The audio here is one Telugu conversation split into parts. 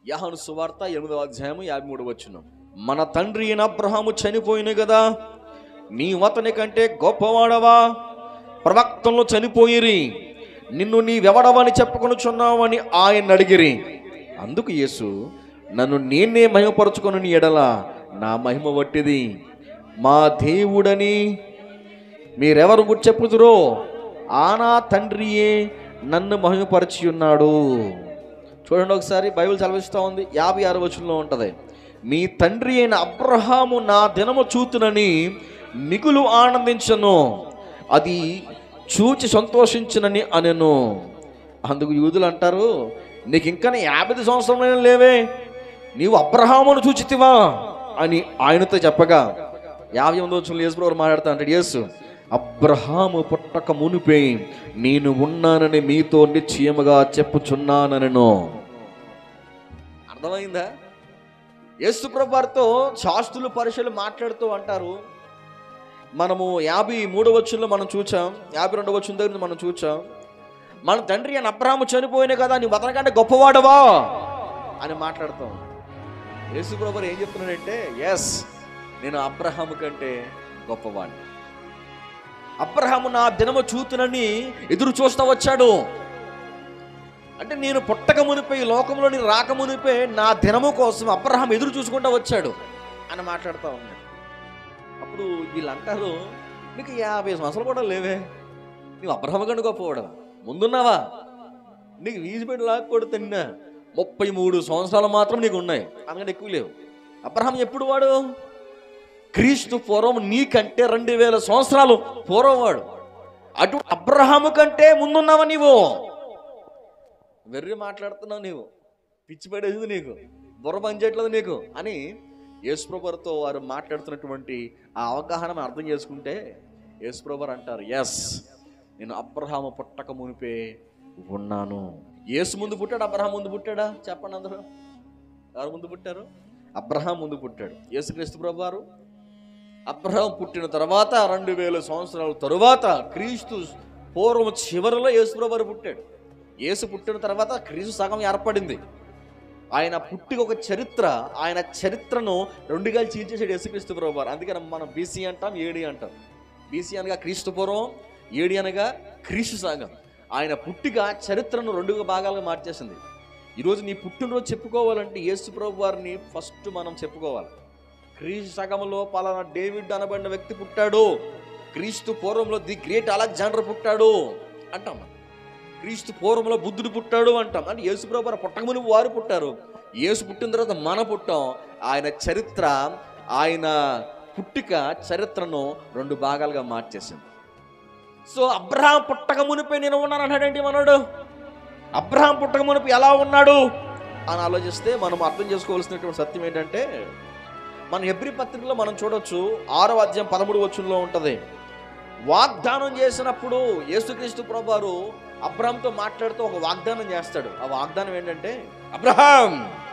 యహను సువార్త ఎనిమిదవ అధ్యాయము యాభై మూడు వచ్చిన మన తండ్రి అయిన అబ్రహాము చనిపోయిన కదా నీ అతని కంటే గొప్పవాడవా ప్రవక్తలు చనిపోయిరి నిన్ను నీవెవడవని చెప్పుకొనుచున్నావని ఆయన అడిగిరి అందుకు యేసు నన్ను నేనే మహిమపరుచుకొని నీ ఎడల నా మహిమ వట్టిది మా దేవుడని మీరెవరు గుర్తు చెప్పుదురో ఆనా తండ్రియే నన్ను మహిమపరిచి ఉన్నాడు చూడండి ఒకసారి బైబిల్ చదివిస్తూ ఉంది యాభై ఆరు వచనంలో ఉంటుంది మీ తండ్రి అయిన అబ్రహాము నా దినము చూతునని మిగులు ఆనందించను అది చూచి సంతోషించునని అనెను అందుకు యూదులు అంటారు నీకు ఇంకా యాభై సంవత్సరమైన లేవే నీవు అబ్రహామును చూచితివా అని ఆయనతో చెప్పగా యాభై ఎనిమిది వచ్చిన యేసు ప్రభు మాట్లాడుతా అంటాడు యేసు అబ్రహాము పుట్టక మునిపే నేను ఉన్నానని మీతో నిశ్చయముగా చెప్పుచున్నానను అర్థమైందా యేసు ప్రభు వారితో శాస్త్రులు పరీక్షలు మాట్లాడుతూ అంటారు మనము యాభై మూడవ వచ్చుల్లో మనం చూచాం యాభై రెండవ వచ్చిన దగ్గర మనం చూచాం మన తండ్రి అని అబ్రహాము చనిపోయిన కదా నీ అతనికంటే గొప్పవాడవా అని మాట్లాడతాం యేసు ప్రభు ఏం చెప్తున్నాడంటే ఎస్ నేను అబ్రహాము కంటే గొప్పవాడిని అబ్రహాము నా దినము చూతునని ఎదురు చూస్తూ వచ్చాడు అంటే నేను పుట్టక మునిపే ఈ లోకంలోని రాక మునిపే నా దినము కోసం అబ్రహాం ఎదురు చూసుకుంటూ వచ్చాడు అని మాట్లాడుతూ ఉన్నాడు అప్పుడు వీళ్ళు అంటారు నీకు యాభై సంవత్సరాలు కూడా లేవే నీవు అబ్రహం కంటే గొప్పవాడు ముందున్నావా నీకు వీజి పెట్టి లాక్కొడు తిన్నా ముప్పై మూడు సంవత్సరాలు మాత్రం నీకు ఉన్నాయి అందుకంటే ఎక్కువ లేవు అబ్రహం ఎప్పుడు వాడు క్రీస్తు పూర్వం నీకంటే రెండు వేల సంవత్సరాలు పూర్వం వాడు అటు అబ్రహాము కంటే ముందున్నావా నీవు వెర్రి మాట్లాడుతున్నావు నీవు పిచ్చి పడేసింది నీకు బుర్ర పనిచేయట్లేదు నీకు అని యేసుప్రభుతో వారు మాట్లాడుతున్నటువంటి ఆ అవగాహన మనం అర్థం చేసుకుంటే యేసుప్రభు అంటారు ఎస్ నేను అబ్రహాము పుట్టక మునిపే ఉన్నాను యేసు ముందు పుట్టాడు అబ్రహాం ముందు పుట్టాడా చెప్పండి అందరూ ఎవరు ముందు పుట్టారు అబ్రహాం ముందు పుట్టాడు యేసుక్రీస్తు ప్రభు వారు అబ్రహాం పుట్టిన తర్వాత రెండు వేల సంవత్సరాల తరువాత క్రీస్తు పూర్వం చివరిలో యేసుప్రభు వారు పుట్టాడు యేసు పుట్టిన తర్వాత క్రీస్తు సగం ఏర్పడింది ఆయన పుట్టికి ఒక చరిత్ర ఆయన చరిత్రను రెండుగా చీల్చేసాడు యేసుక్రీస్తు ప్రభు వారు అందుకని మనం బీసీ అంటాం ఏడి అంటాం బీసీ అనగా క్రీస్తు పూర్వం ఏడి అనగా క్రీస్తు సగం ఆయన పుట్టిక చరిత్రను రెండు భాగాలుగా మార్చేసింది ఈరోజు నీ పుట్టినరోజు చెప్పుకోవాలంటే యేసు ప్రభు వారిని ఫస్ట్ మనం చెప్పుకోవాలి క్రీస్తు సగంలో పలానా డేవిడ్ అనబడిన వ్యక్తి పుట్టాడు క్రీస్తు పూర్వంలో ది గ్రేట్ అలెగ్జాండర్ పుట్టాడు అంటాం మనం. క్రీస్తు పూర్వంలో బుద్ధుడు పుట్టాడు అంటాం అంటే యేసు ప్రభు వారు పుట్టకముని వారు పుట్టారు యేసు పుట్టిన తర్వాత మన పుట్టాం ఆయన చరిత్ర ఆయన పుట్టిక చరిత్రను రెండు భాగాలుగా మార్చేసింది సో అబ్రహాం పుట్టక మునిపై నేను ఉన్నాను అన్నాడేంటి మనోడు అబ్రహాం పుట్టక మునిపి ఎలా ఉన్నాడు అని ఆలోచిస్తే మనం అర్థం చేసుకోవాల్సినటువంటి సత్యం ఏంటంటే మన ఎబ్రి పత్రికలో మనం చూడొచ్చు ఆరో అధ్యాయం పదమూడు వచ్చుల్లో ఉంటుంది వాగ్దానం చేసినప్పుడు యేసుక్రీస్తు ప్రభువారు అబ్రహాంతో మాట్లాడుతూ ఒక వాగ్దానం చేస్తాడు ఆ వాగ్దానం ఏంటంటే అబ్రహాం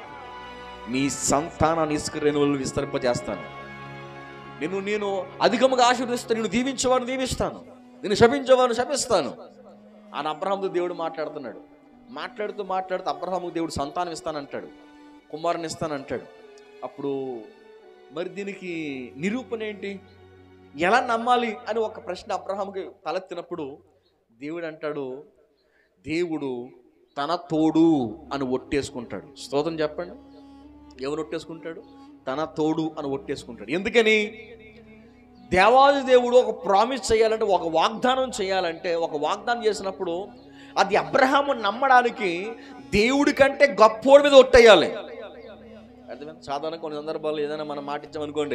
నీ సంతానాన్ని ఇసుక రేణువులు విస్తరింపజేస్తాను నేను నేను అధికముగా ఆశీర్వదిస్తాను నేను దీవించేవాడిని దీవిస్తాను నేను శపించేవాడిని శపిస్తాను అని అబ్రహాంతో దేవుడు మాట్లాడుతున్నాడు మాట్లాడుతూ మాట్లాడుతూ అబ్రహాము దేవుడు సంతానం ఇస్తానంటాడు కుమారుని ఇస్తానంటాడు అప్పుడు మరి దీనికి నిరూపణ ఏంటి ఎలా నమ్మాలి అని ఒక ప్రశ్న అబ్రహాంకి తలెత్తినప్పుడు దేవుడు అంటాడు దేవుడు తన తోడు అని ఒట్టేసుకుంటాడు స్తోత్రం చెప్పండి ఎవరు ఒట్టేసుకుంటాడు తన తోడు అని ఒట్టేసుకుంటాడు ఎందుకని దేవాది దేవుడు ఒక ప్రామిస్ చేయాలంటే ఒక వాగ్దానం చేయాలంటే ఒక వాగ్దానం చేసినప్పుడు అది అబ్రహాము నమ్మడానికి దేవుడి కంటే గొప్పోడి మీద ఒట్టేయాలి అర్థమైంది సాధారణ కొన్ని సందర్భాల్లో ఏదైనా మనం మాట ఇచ్చామనుకోండి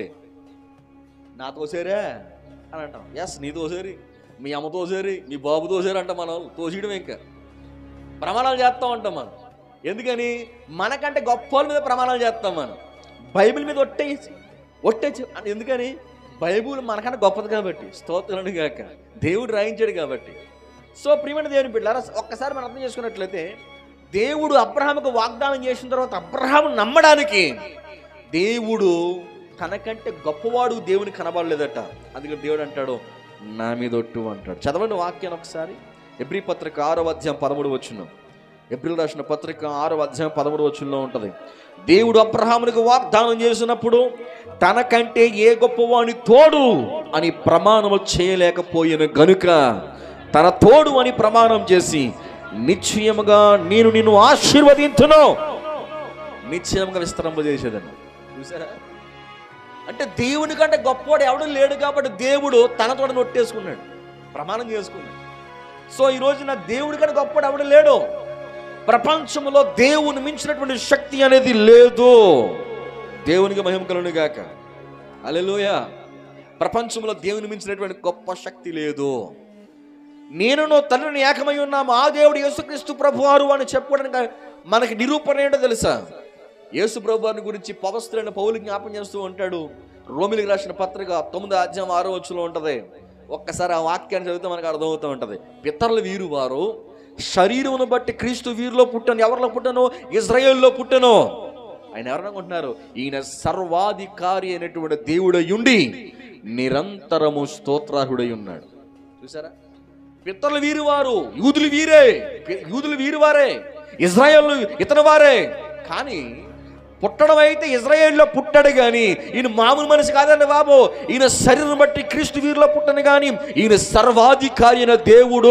నా తోసేరే అని అంటాం ఎస్ నీ తోసేరి మీ అమ్మ తోసేరి మీ బాబు తోసేరి అంటాం మనం తోసేయడం ఇంకా ప్రమాణాలు చేస్తాం అంటాం మనం ఎందుకని మనకంటే గొప్ప వాళ్ళ మీద ప్రమాణాలు చేస్తాం మనం బైబిల్ మీద ఒట్టేసి ఒట్టేసి అంటే ఎందుకని బైబిల్ మనకన్నా గొప్పది కాబట్టి స్తోత్రులను గాక దేవుడు రాయించాడు కాబట్టి సో ప్రియమైన దేవుని బిడ్డారా ఒక్కసారి మనం అర్థం చేసుకున్నట్లయితే దేవుడు అబ్రహాముకు వాగ్దానం చేసిన తర్వాత అబ్రహాము నమ్మడానికి దేవుడు తనకంటే గొప్పవాడు దేవుని కనబడలేదట అందుకని దేవుడు అంటాడు నా మీద ఒట్టు అంటాడు చదవండి వాక్యాన్ని ఒకసారి ఎబ్రి పత్రిక ఆరో అధ్యాయం పదమూడు వచ్చును ఏప్రిల్ రాసిన పత్రిక ఆరో అధ్యాయం పదమూడు వచ్చంలో ఉంటుంది దేవుడు అబ్రహామునికి వాగ్దానం చేసినప్పుడు తనకంటే ఏ గొప్పవాని తోడు అని ప్రమాణము చేయలేకపోయిన గనుక తన తోడు అని ప్రమాణం చేసి నిశ్చయముగా నేను నిన్ను ఆశీర్వదించును నిశ్చయంగా విస్తరింపజేసేదని చూసారా అంటే దేవుని కంటే గొప్పవాడు ఎవడు లేడు కాబట్టి దేవుడు తనతో నొట్టేసుకున్నాడు ప్రమాణం చేసుకున్నాడు సో ఈ రోజున దేవుడి కంటే గొప్పవాడు ఎవడు లేడు ప్రపంచంలో దేవుని మించినటువంటి శక్తి అనేది లేదు దేవునికి మహిమ కలుగును గాక అలెలుయ ప్రపంచంలో దేవుని మించినటువంటి గొప్ప శక్తి లేదు నేను తండ్రిని ఏకమై ఉన్నాము ఆ దేవుడు యేసుక్రీస్తు ప్రభువారు అని చెప్పడానికి మనకి నిరూపణ ఏంటో తెలుసా యేసు ప్రభువారిని గురించి పవస్తులైన పౌలు జ్ఞాపం చేస్తూ ఉంటాడు రోమిలికి రాసిన పత్రిక తొమ్మిది అధ్యాయం ఆరో వచ్చులో ఉంటది ఒక్కసారి ఆ వాక్యాన్ని చదివితే మనకు అర్థమవుతూ ఉంటది పితరుల వీరు వారు శరీరమును బట్టి క్రీస్తు వీరిలో పుట్టను ఎవరిలో పుట్టను ఇజ్రాయేల్లో పుట్టను ఆయన ఎవరనుకుంటున్నారు ఈయన సర్వాధికారి అయినటువంటి దేవుడయుండి నిరంతరము స్తోత్రాహుడై ఉన్నాడు చూసారా పితరులు వీరు వారు యూదులు వీరే పి- యూదులు వీరు వారే ఇజ్రాయేల్ ఇతని వారే కానీ పుట్టడం అయితే ఇజ్రాయేల్లో పుట్టాడు కానీ ఈయన మామూలు మనిషి కాదండి బాబు ఈయన శరీరం బట్టి క్రీస్తు వీరిలో పుట్టను కానీ ఈయన సర్వాధికారి అయిన దేవుడు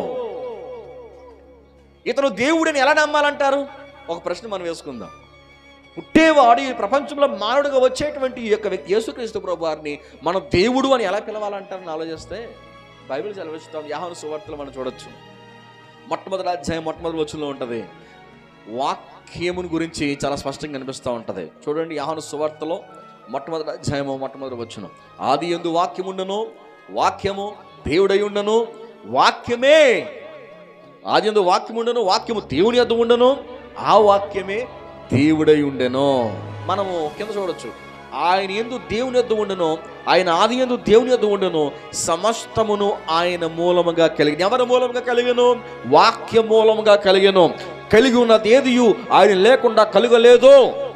ఇతను దేవుడిని ఎలా నమ్మాలంటారు ఒక ప్రశ్న మనం వేసుకుందాం పుట్టేవాడు ఈ ప్రపంచంలో మానవుడిగా వచ్చేటువంటి ఈ యొక్క వ్యక్తి యేసుక్రీస్తు ప్రభు వారిని మనం దేవుడు అని ఎలా పిలవాలంటారని ఆలోచిస్తే బైబిల్ చదివిస్తాం యాహను సువార్తలు మనం చూడొచ్చు మొట్టమొదటి అధ్యాయం మొట్టమొదటి వచ్చంలో ఉంటుంది వాక్యముని గురించి చాలా స్పష్టంగా కనిపిస్తూ ఉంటుంది చూడండి యాహను సువార్తలో మొట్టమొదటి అధ్యాయము మొట్టమొదటి వచ్చును ఆది ఎందు వాక్యముండను వాక్యము దేవుడై ఉండను వాక్యమే ఆది ఎందు వాక్యముండను వాక్యము దేవుని యొద్ద ఉండను ఆ వాక్యమే దేవుడై ఉండెను మనము కింద చూడొచ్చు ఆయన ఎందు దేవుని యొద్ద ఉండను ఆయన ఆది ఎందు దేవుని యొద్ద ఉండను సమస్తమును ఆయన మూలముగా కలిగిన ఎవరి మూలముగా కలిగను వాక్య మూలముగా కలిగను కలిగి ఉన్నది ఏదియు ఆయన లేకుండా కలుగలేదు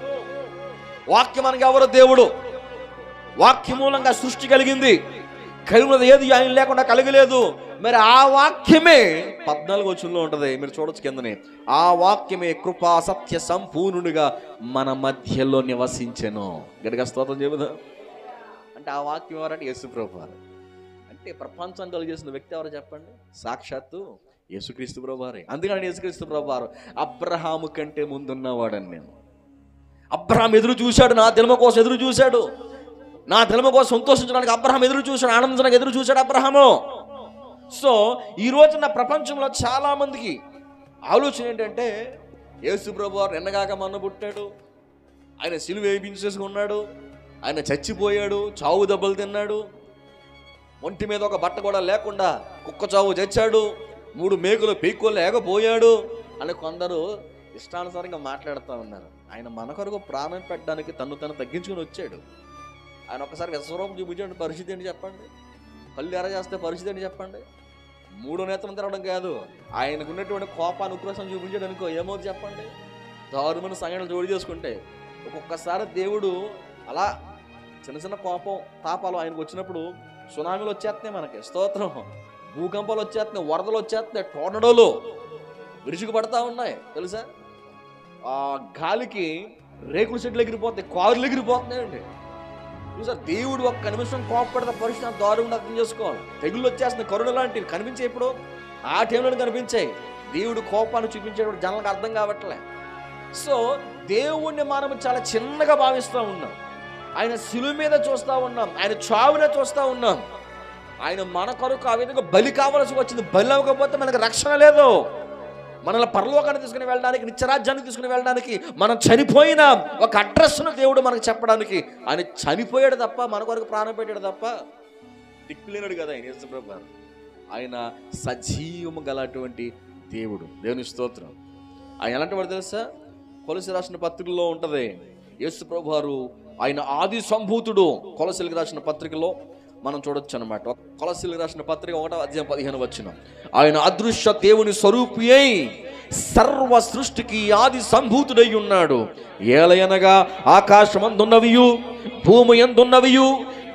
వాక్యం అనగా ఎవరు దేవుడు వాక్య మూలంగా సృష్టి కలిగింది కలిగినది ఏది ఆయన లేకుండా కలగలేదు మరి ఆ వాక్యమే పద్నాలుగు వచ్చంలో ఉంటుంది మీరు చూడొచ్చు కిందనే ఆ వాక్యమే కృపా సత్య సంపూర్ణుడిగా మన మధ్యలో నివసించెను గడిగా స్తోత్రం చెబుదా అంటే ఆ వాక్యం ఎవరంటే యేసుప్రభు వారు అంటే ప్రపంచం కలిగేసిన వ్యక్తి ఎవరు చెప్పండి సాక్షాత్తు యేసుక్రీస్తు ప్రభు వారే అందుకని యేసుక్రీస్తు ప్రభు వారు అబ్రహాము కంటే ముందున్నవాడని నేను అబ్రహాం ఎదురు చూశాడు నా దినమ కోసం ఎదురు చూశాడు నా దినమ కోసం సంతోషించడానికి అబ్రహాం ఎదురు చూశాడు ఆనందించడానికి ఎదురు చూశాడు అబ్రహాము సో ఈ రోజున ప్రపంచంలో చాలా మందికి ఆలోచన ఏంటంటే యేసు ప్రభు వారు నిన్నగాక మొన్న పుట్టాడు ఆయన సిలువ వేయించేసుకున్నాడు ఆయన చచ్చిపోయాడు చావు దెబ్బలు తిన్నాడు ఒంటి మీద ఒక బట్ట కూడా లేకుండా కుక్క చావు చచ్చాడు మూడు మేకులు పీక్కోలు లేకపోయాడు అని కొందరు ఇష్టానుసారంగా మాట్లాడుతూ ఉన్నారు ఆయన మన కొరకు ప్రాణం పెట్టడానికి తను తను తగ్గించుకుని వచ్చాడు ఆయన ఒకసారి విశ్వరూపం చూపించండి పరిస్థితి ఏంటి చెప్పండి కళ్ళు ఎర చేస్తే పరిస్థితి ఏంటి చెప్పండి మూడో నేత్రం తిరగడం కాదు ఆయనకు ఉన్నటువంటి కోపాన్ని ఉక్రోషం చూపించాడు అనుకో ఏమవుతుంది చెప్పండి దారుమైన సంఘటనలు జోడి చేసుకుంటే ఒక్కొక్కసారి దేవుడు అలా చిన్న చిన్న కోపం తాపాలు ఆయనకు వచ్చినప్పుడు సునామీలు వచ్చేస్తున్నాయి మనకి స్తోత్రం భూకంపాలు వచ్చేస్తున్నాయి వరదలు వచ్చేస్తున్నాయి టోర్నడోలు విరుచుకు పడతా ఉన్నాయి తెలుసా ఆ గాలికి రేకుల చెట్లు ఎగిరిపోతాయి కారులు ఎగిరిపోతున్నాయండి చూసా దేవుడు ఒక్క నిమిషం కోపపడితే పరిస్థితి అంత దారుణంగా అర్థం చేసుకోవాలి తెగుళ్ళు వచ్చేస్తున్నాయి కరుణ లాంటివి కనిపించే ఇప్పుడు ఆ టైంలో కనిపించాయి దేవుడు కోపాన్ని చూపించేటప్పుడు జనాలకు అర్థం కావట్లే సో దేవుణ్ణి మనం చాలా చిన్నగా భావిస్తూ ఉన్నాం ఆయన శిలువ మీద చూస్తూ ఉన్నాం ఆయన చావునే చూస్తూ ఉన్నాం ఆయన మన కొరకు ఆ విధంగా బలి కావాల్సి వచ్చింది బలి అవ్వకపోతే మనకు రక్షణ లేదు మనల్ని పరలోకాన్ని తీసుకుని వెళ్ళడానికి నిత్యరాజ్యాన్ని తీసుకుని వెళ్ళడానికి మనం చనిపోయిన ఒక అడ్రస్ను దేవుడు మనకు చెప్పడానికి ఆయన చనిపోయాడు తప్ప మన కొరకు ప్రాణం పెట్టాడు తప్ప దిక్కులేనాడు కదా ఆయన యేసుప్రభు గారు ఆయన సజీవము గలటువంటి దేవుడు దేవుని స్తోత్రం ఆయన ఎలాంటి వాడు తెలుసా కొలసి రాసిన పత్రికలో ఉంటది యేసు ప్రభు వారు ఆయన ఆది సంభూతుడు కొలసిలికి రాసిన పత్రికలో మనం చూడొచ్చు అనమాట కొలసిలికి రాసిన పత్రిక ఒకటో అధ్యాయం పదిహేను వచ్చిన ఆయన అదృశ్య దేవుని స్వరూపి అయి సర్వ సృష్టికి ఆది సంభూతుడై ఉన్నాడు ఏలయనగా ఆకాశమందున్నవియు భూమి ఎందున్నవియు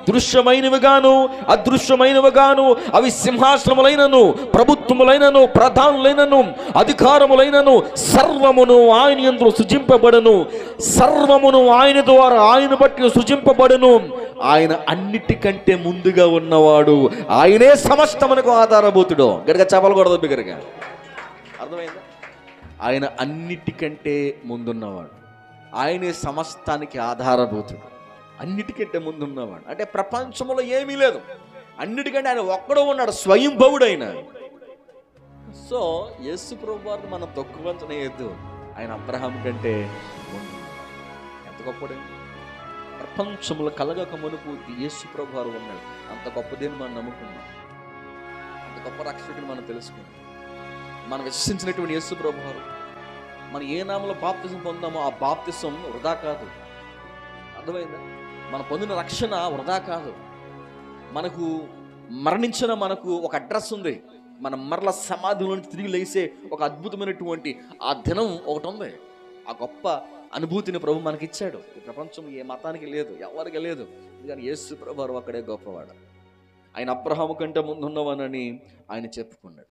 దృశ్యమైనవిగాను అదృశ్యమైనవిగాను అవి సింహాసనములైనను ప్రభుత్వములైనను ప్రధానులైనను అధికారములైనను సర్వమును ఆయన యందు సృజింపబడను సర్వమును ఆయన ద్వారా ఆయన బట్టి సృజింపబడను ఆయన అన్నిటికంటే ముందుగా ఉన్నవాడు ఆయనే సమస్తమునకు ఆధారభూతుడు గడిగా చెప్పకూడదు బిగ్గరగా అర్థమైందా ఆయన అన్నిటికంటే ముందున్నవాడు ఆయనే సమస్తానికి ఆధారభూతుడు అన్నిటికంటే ముందున్నవాడు అంటే ప్రపంచంలో ఏమీ లేదు అన్నిటికంటే ఆయన ఒక్కడో ఉన్నాడు స్వయంభవుడైన సో యేసు ప్రభు వారిని మనం తక్కువ అంచనేయద్దు ఆయన అబ్రహాం కంటే ముందు ఎంత గొప్పడండి ప్రపంచంలో కలగక మునుపు యేసు ప్రభు వారు ఉన్నాడు అంత గొప్పదేని మనం నమ్ముకున్నాం అంత గొప్ప రక్షకుడిని మనం తెలుసుకున్నాం మనం విశ్వసించినటువంటి యేసు ప్రభు వారు మనం ఏ నామలో బాప్తిసం పొందామో ఆ బాప్తిసం వృధా కాదు అర్థమైందా మనం పొందిన రక్షణ వృధా కాదు మనకు మరణించిన మనకు ఒక అడ్రస్ ఉంది మనం మరల సమాధిలో నుంచి తిరిగి లేసే ఒక అద్భుతమైనటువంటి ఆ దినం ఒకటి ఉంది ఆ గొప్ప అనుభూతిని ప్రభు మనకి ఇచ్చాడు ఈ ప్రపంచం ఏ మతానికి లేదు ఎవరికి లేదు కానీ యేసు ప్రభు వారు అక్కడే గొప్పవాడు ఆయన అబ్రహాము కంటే ముందున్నవానని ఆయన చెప్పుకున్నాడు